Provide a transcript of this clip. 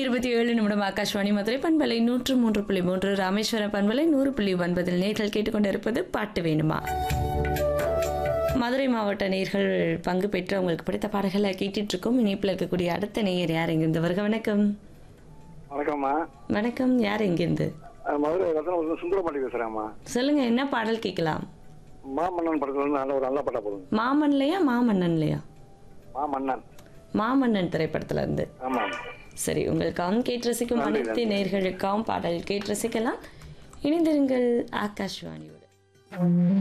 இருபத்தி ஏழு நிமிடம் ஆகாஷ்வாணி மதுரை பண்பலை நூற்று மூன்று புள்ளி மூன்று ராமேஸ்வரம் பண்பலை நூறு புள்ளி ஒன்பதில் நேர்கள் கேட்டுக்கொண்டிருப்பது பாட்டு வேணுமா மதுரை மாவட்ட நேர்கள் பங்கு பெற்று அவங்களுக்கு பிடித்த பாடல்களை கேட்டுட்டு இருக்கோம் இணைப்பில் இருக்கக்கூடிய அடுத்த நேயர் யார் எங்கிருந்து வருக வணக்கம் வணக்கம்மா வணக்கம் யார் எங்கிருந்து அஹ் மதுரை ரத்னபுரம் சுந்தரபாண்டி பேசுறேன்மா சொல்லுங்க என்ன பாடல் கேட்கலாம் மாமன்னன் படத்துல இருந்து நல்ல ஒரு நல்ல பட்டா போடுங்க மாமன்லையா மாமன்னன்லையா மாமன்னன் மாமன்னன் திரைப்படத்துல இருந்து ஆமா சரி உங்களுக்காகவும் கேட்டு ரசிக்கும் நன்றி, அனைத்து நன்றி. நேர்களுக்காகவும் பாடல் கேட்டு ரசிக்கலாம் இணைந்திருங்கள் ஆகாஷ்வாணியோடு